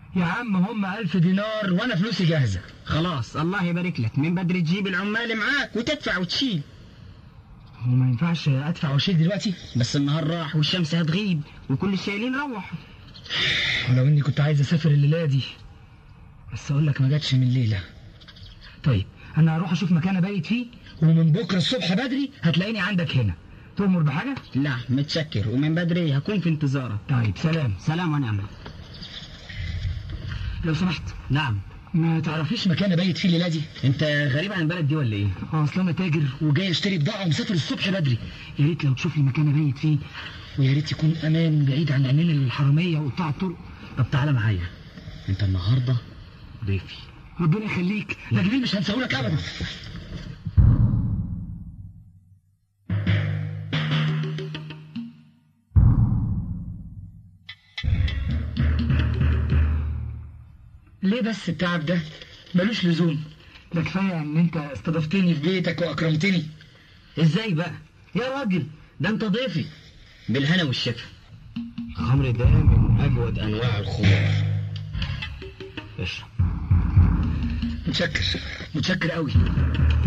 يا عم هم ألف دينار وأنا فلوسي جاهزة خلاص الله يبارك لك من بدري تجيب العمال معاك وتدفع وتشيل وما ينفعش أدفع وأشيل دلوقتي بس النهار راح والشمس هتغيب وكل الشايلين روحوا ولو إني كنت عايز أسافر الليلة دي بس أقول لك ما جاتش من ليلة طيب أنا هروح أشوف مكان أبيت فيه ومن بكرة الصبح بدري هتلاقيني عندك هنا تؤمر بحاجة؟ لا متشكر ومن بدري هكون في انتظارك طيب سلام سلام ونعمة لو سمحت نعم ما تعرفيش مكان أبيت فيه الليلة دي؟ انت غريب عن البلد دي ولا ايه اه اصل انا تاجر وجاي اشتري بضاعه ومسافر الصبح بدري يا ريت لو تشوف لي مكان ابيت فيه ويا ريت يكون امان بعيد عن عينين الحراميه وقطاع الطرق طب تعالى معايا انت النهارده ضيفي ربنا يخليك ده جميل مش هنساهولك ابدا ليه بس التعب ده ملوش لزوم ده كفايه ان انت استضفتني في بيتك واكرمتني ازاي بقى يا راجل ده انت ضيفي بالهنا والشفا الخمر ده من اجود انواع الخمور اشرب متشكر متشكر قوي